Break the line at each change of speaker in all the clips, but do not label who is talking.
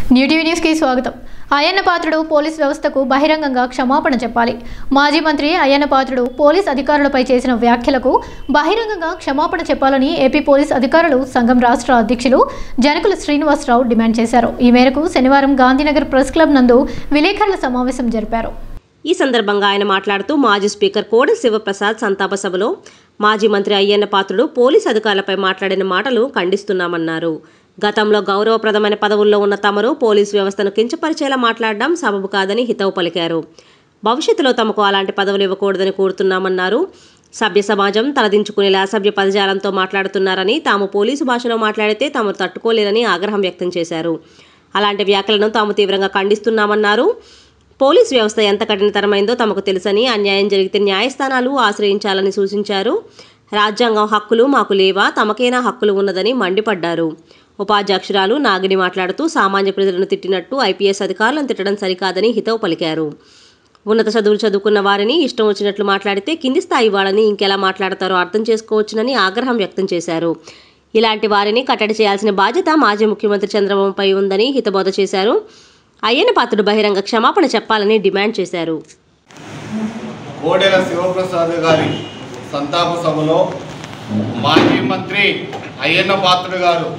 new TV న్యూస్కి స్వాగతం అయ్యన్న పాత్రుడు police వ్యవస్థకు బహిరంగంగా క్షమాపణ చెప్పాలి మాజీ మంత్రి అయ్యన్న పాత్రుడు పోలీస్ అధికారులపై చేసిన వ్యాఖ్యలకు బహిరంగంగా క్షమాపణ చెప్పాలని ఏపీ పోలీస్ అధికారులు సంఘం రాష్ట్ర అధ్యక్షులు జనకుల శ్రీనివాసరావు డిమాండ్ చేశారు ఈ మేరకు శనివారం గాంధీనగర్ ప్రెస్ క్లబ్ నందు విలేకరుల సమావేశం జరిపారు
ఈ సందర్భంగా ఆయన మాట్లాడుతూ మాజీ స్పీకర్ కోడ శివప్రసాద్ సంతాప సభలో మాజీ మంత్రి అయ్యన్న పాత్రుడు పోలీస్ అధికారులపై మాట్లాడిన మాటలు ఖండిస్తున్నామన్నారు గతంలో గౌరవప్రదమైన పదవుల్లో ఉన్న తమరు పోలీస్ వ్యవస్థను కించపరిచేలా మాట్లాడడం సబబు కాదని హితవు పలికారు భవిష్యత్తులో తమకు అలాంటి పదవులు ఇవ్వకూడదని కోరుతున్నామన్నారు సభ్య సమాజం తలదించుకునేలా అసభ్య పదజాలంతో మాట్లాడుతున్నారని తాము పోలీసు భాషలో మాట్లాడితే తాము తట్టుకోలేరని ఆగ్రహం వ్యక్తం చేశారు అలాంటి వ్యాఖ్యలను తాము తీవ్రంగా ఖండిస్తున్నామన్నారు పోలీస్ వ్యవస్థ ఎంత కఠినతరమైందో తమకు తెలుసని అన్యాయం జరిగితే న్యాయస్థానాలు ఆశ్రయించాలని సూచించారు రాజ్యాంగం హక్కులు మాకు లేవా తమకైనా హక్కులు ఉన్నదని మండిపడ్డారు ఉపాధ్యక్షురాలు నాగిని మాట్లాడుతూ సామాన్య ప్రజలను తిట్టినట్టు ఐపీఎస్ అధికారులను తిట్టడం సరికాదని హితవు పలికారు ఉన్నత చదువులు చదువుకున్న వారిని ఇష్టం వచ్చినట్లు మాట్లాడితే కింది స్థాయి వాళ్ళని ఇంకెలా మాట్లాడతారో అర్థం చేసుకోవచ్చునని ఆగ్రహం వ్యక్తం చేశారు ఇలాంటి వారిని కట్టడి చేయాల్సిన బాధ్యత మాజీ ముఖ్యమంత్రి చంద్రబాబుపై ఉందని హితబోధ చేశారు అయ్యన్న పాత్రుడు బహిరంగ క్షమాపణ చెప్పాలని డిమాండ్ చేశారు
కోడెల శివప్రసాద్ గారి సంతాప సభలో మాజీ మంత్రి అయ్యన్న పాత్రుడు గారు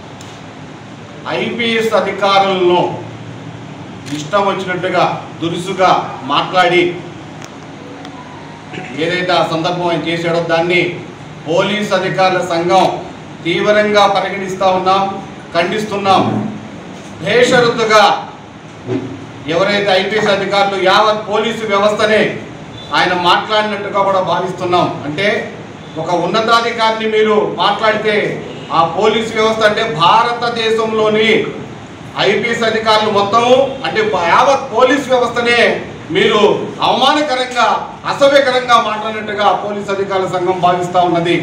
ఐపీఎస్ అధికారులను ఇష్టం వచ్చినట్టుగా దురుసుగా మాట్లాడి ఏదైతే ఆ సందర్భం ఆయన చేశాడో దాన్ని పోలీస్ అధికారుల సంఘం తీవ్రంగా పరిగణిస్తూ ఉన్నాం ఖండిస్తున్నాం బేషరతుగా ఎవరైతే ఐపీఎస్ అధికారులు యావత్ పోలీసు వ్యవస్థనే ఆయన మాట్లాడినట్టుగా కూడా భావిస్తున్నాం అంటే ఒక ఉన్నతాధికారిని మీరు మాట్లాడితే ఆ పోలీసు వ్యవస్థ అంటే భారతదేశంలోని ఐపీఎస్ అధికారులు మొత్తము అంటే యావత్ పోలీస్ వ్యవస్థనే మీరు అవమానకరంగా అసభ్యకరంగా మాట్లాడినట్టుగా పోలీస్ అధికారుల సంఘం భావిస్తూ ఉన్నది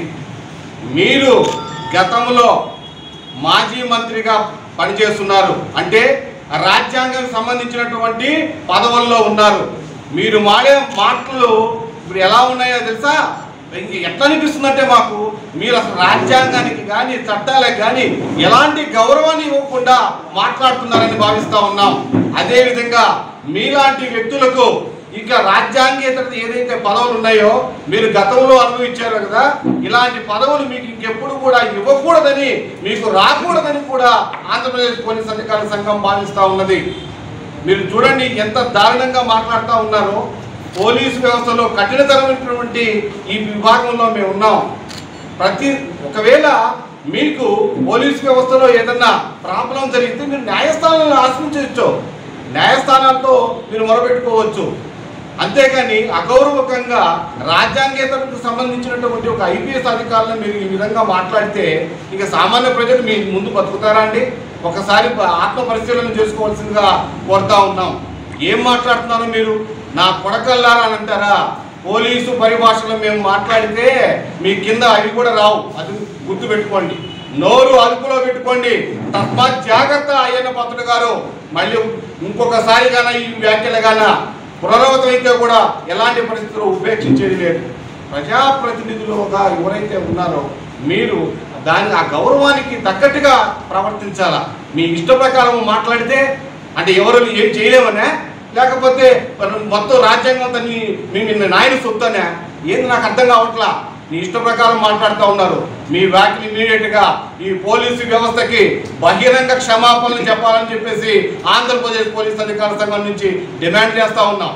మీరు గతంలో మాజీ మంత్రిగా పనిచేస్తున్నారు అంటే రాజ్యాంగం సంబంధించినటువంటి పదవుల్లో ఉన్నారు మీరు మాడే మాటలు ఇప్పుడు ఎలా ఉన్నాయో తెలుసా ఇంక ఎట్లా అనిపిస్తుందంటే మాకు మీరు అసలు రాజ్యాంగానికి కానీ చట్టాలకు కానీ ఎలాంటి గౌరవాన్ని ఇవ్వకుండా మాట్లాడుతున్నారని భావిస్తూ ఉన్నాం అదేవిధంగా మీలాంటి వ్యక్తులకు ఇంకా రాజ్యాంగేతర ఏదైతే పదవులు ఉన్నాయో మీరు గతంలో అనుభవించారు కదా ఇలాంటి పదవులు మీకు ఇంకెప్పుడు కూడా ఇవ్వకూడదని మీకు రాకూడదని కూడా ఆంధ్రప్రదేశ్ పోలీస్ అధికారుల సంఘం భావిస్తూ ఉన్నది మీరు చూడండి ఎంత దారుణంగా మాట్లాడుతూ ఉన్నారో పోలీసు వ్యవస్థలో కఠినతరమైనటువంటి ఈ విభాగంలో మేము ఉన్నాం ప్రతి ఒకవేళ మీకు పోలీసు వ్యవస్థలో ఏదన్నా ప్రాబ్లం జరిగితే మీరు న్యాయస్థానాలను ఆశ్రయించవచ్చు న్యాయస్థానాలతో మీరు మొరబెట్టుకోవచ్చు అంతేగాని అగౌరవకంగా రాజ్యాంగేతరకు సంబంధించినటువంటి ఒక ఐపీఎస్ అధికారులను మీరు ఈ విధంగా మాట్లాడితే ఇక సామాన్య ప్రజలు మీ ముందు బతుకుతారా అండి ఒకసారి ఆత్మ పరిశీలన చేసుకోవాల్సిందిగా కోరుతా ఉన్నాం ఏం మాట్లాడుతున్నారు మీరు నా కొడకల్లారా అని అంటారా పోలీసు పరిభాషలో మేము మాట్లాడితే మీ కింద అవి కూడా రావు అది గుర్తు పెట్టుకోండి నోరు అదుపులో పెట్టుకోండి తస్మాత్ జాగ్రత్త అయ్యన్న పాత్రుడు గారు మళ్ళీ ఇంకొకసారి గాన ఈ వ్యాఖ్యలు గాన పునరావృతమైతే కూడా ఎలాంటి పరిస్థితుల్లో ఉపేక్షించేది లేదు ప్రజాప్రతినిధులుగా ఎవరైతే ఉన్నారో మీరు దాని ఆ గౌరవానికి తగ్గట్టుగా ప్రవర్తించాలా మీ ఇష్ట ప్రకారం మాట్లాడితే అంటే ఎవరు ఏం చేయలేమనే లేకపోతే మొత్తం రాజ్యాంగం అంతా నీ మీ మీ నాయన సొత్తనే ఏంది నాకు అర్థం కావట్లా నీ ఇష్ట ప్రకారం మాట్లాడుతూ ఉన్నారు మీ వ్యాఖ్యలు ఇమీడియట్గా ఈ పోలీసు వ్యవస్థకి బహిరంగ క్షమాపణలు చెప్పాలని చెప్పేసి ఆంధ్రప్రదేశ్ పోలీస్ అధికార సంఘం నుంచి డిమాండ్ చేస్తూ ఉన్నాం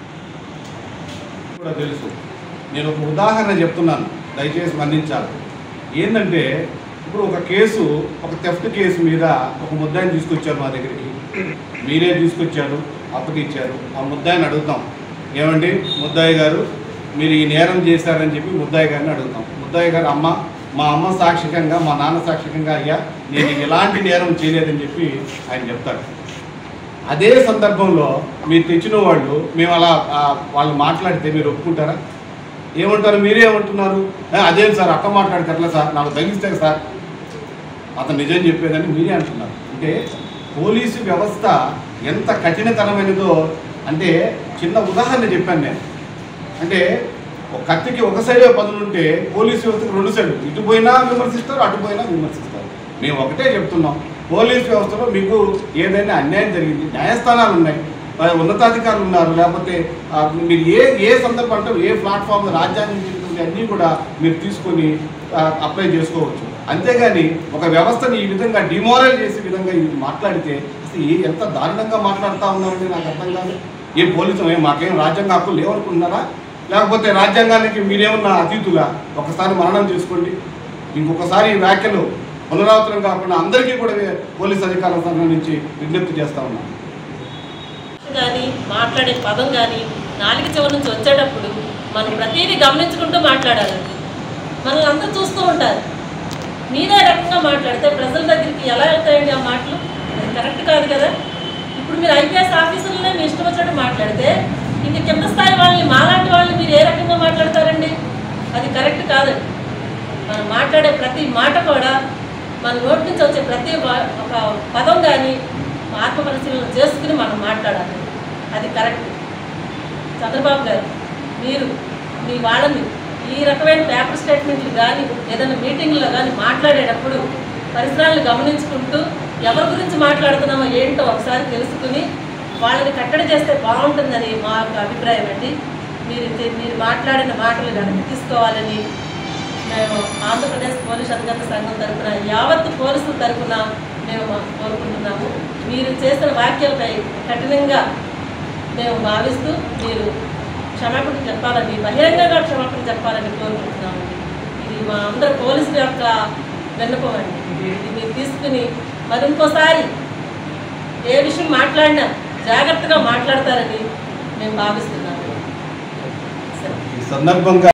కూడా తెలుసు నేను ఒక ఉదాహరణ చెప్తున్నాను దయచేసి మన్నించాలి ఏంటంటే ఇప్పుడు ఒక కేసు ఒక థెఫ్ట్ కేసు మీద ఒక ముద్దాయిని తీసుకొచ్చారు మా దగ్గరికి మీరే తీసుకొచ్చారు అప్పగిచ్చారు ఆ ముద్దాయిని అడుగుతాం ఏమండి ముద్దాయి గారు మీరు ఈ నేరం చేశారని చెప్పి ముద్దాయి గారిని అడుగుతాం ముద్దాయి గారు అమ్మ మా అమ్మ సాక్షికంగా మా నాన్న సాక్షికంగా అయ్యా నేను ఎలాంటి నేరం చేయలేదని చెప్పి ఆయన చెప్తాడు అదే సందర్భంలో మీరు తెచ్చిన వాళ్ళు మేము అలా ఆ, వాళ్ళు మాట్లాడితే మీరు ఒప్పుకుంటారా ఏమంటారు మీరే ఏమంటున్నారు "ఏ, అదేం సార్ అక్క మాట్లాడితే ఎట్లా సార్ నాకు తగ్గిస్తే సార్ అతను నిజం చెప్పేదని మీరే అంటున్నారు అంటే పోలీసు వ్యవస్థ ఎంత కఠినతరమైనదో అంటే చిన్న ఉదాహరణ చెప్పాను నేను అంటే ఒక కత్తికి ఒక సైడే పదులుంటే పోలీసు వ్యవస్థకి రెండు సైడ్లు ఇటు పోయినా విమర్శిస్తారు అటు పోయినా విమర్శిస్తారు మేము ఒకటే చెప్తున్నాం పోలీస్ వ్యవస్థలో మీకు ఏదైనా అన్యాయం జరిగింది న్యాయస్థానాలు ఉన్నాయి ఆ, ఉన్నతాధికారులు ఉన్నారు లేకపోతే ఆ, మీరు ఏ ఏ సందర్భం అంటే ఏ ప్లాట్ఫామ్ రాజ్యాంగం చెప్పినవి అన్నీ కూడా మీరు తీసుకొని ఆ, అప్లై చేసుకోవచ్చు అంతేగాని ఒక వ్యవస్థని ఈ విధంగా డిమోరల్ చేసే విధంగా ఇది మాట్లాడితే అసలు ఏ ఎంత దారుణంగా మాట్లాడుతూ ఉన్నారంటే నాకు అర్థం కాదు ఏం పోలీసు ఏం మాకేం రాజ్యాంగ హక్కులు లేవనుకుంటున్నారా లేకపోతే రాజ్యాంగానికి మీరేమన్నా అతీతులా ఒకసారి మరణం చేసుకోండి ఇంకొకసారి ఈ వ్యాఖ్యలు పునరావృతం కాకుండా అందరికీ కూడా పోలీస్ అధికారుల సంఘం నుంచి విజ్ఞప్తి చేస్తా ఉన్నాం
కానీ మాట్లాడే పదం కానీ నాలుగు చివరి నుంచి వచ్చేటప్పుడు మనం ప్రతిదీ గమనించుకుంటూ మాట్లాడాలండి మనల్ని అందరూ చూస్తూ ఉంటారు మీరే రకంగా మాట్లాడితే ప్రజల దగ్గరికి ఎలా వెళ్తాయండి ఆ మాటలు అది కరెక్ట్ కాదు కదా ఇప్పుడు మీరు ఐపీఎస్ ఆఫీసర్లనే మీ ఇష్టం వచ్చినట్టు మాట్లాడితే ఇంక కింద స్థాయి వాళ్ళని మాలాంటి వాళ్ళని మీరు ఏ రకంగా మాట్లాడతారండి అది కరెక్ట్ కాదండి మనం మాట్లాడే ప్రతి మాట కూడా మన నోటి నుంచి వచ్చే ప్రతి వా- ఒక పదం కానీ ఆత్మ పరిశీలన చేసుకుని మనం మాట్లాడాలి అది కరెక్ట్ చంద్రబాబు గారు మీరు మీ వాళ్ళని ఈ రకమైన పేపర్ స్టేట్మెంట్లు కానీ ఏదైనా మీటింగ్లో కానీ మాట్లాడేటప్పుడు పరిసరాలను గమనించుకుంటూ ఎవరి గురించి మాట్లాడుతున్నామో ఏంటో ఒకసారి తెలుసుకుని వాళ్ళని కట్టడి చేస్తే బాగుంటుందని మా యొక్క అభిప్రాయం అండి మీరు ఇది- మీరు మాట్లాడిన మాటలు కనుక తీసుకోవాలని మేము ఆంధ్రప్రదేశ్ పోలీస్ అధికారుల సంఘం తరపున యావత్ పోలీసుల తరపున మేము కోరుకుంటున్నాము మీరు చేసిన వ్యాఖ్యలపై కఠినంగా మేము భావిస్తూ మీరు క్షమాపణ చెప్పాలని బహిరంగంగా క్షమాపణ చెప్పాలని కోరుకుంటున్నాము ఇది మా అందరు పోలీసుల యొక్క విన్నపం అండి ఇది మీరు తీసుకుని మరి ఇంకోసారి ఏ విషయం మాట్లాడినా జాగ్రత్తగా మాట్లాడతారని మేము భావిస్తున్నాము సరే
ఈ సందర్భంగా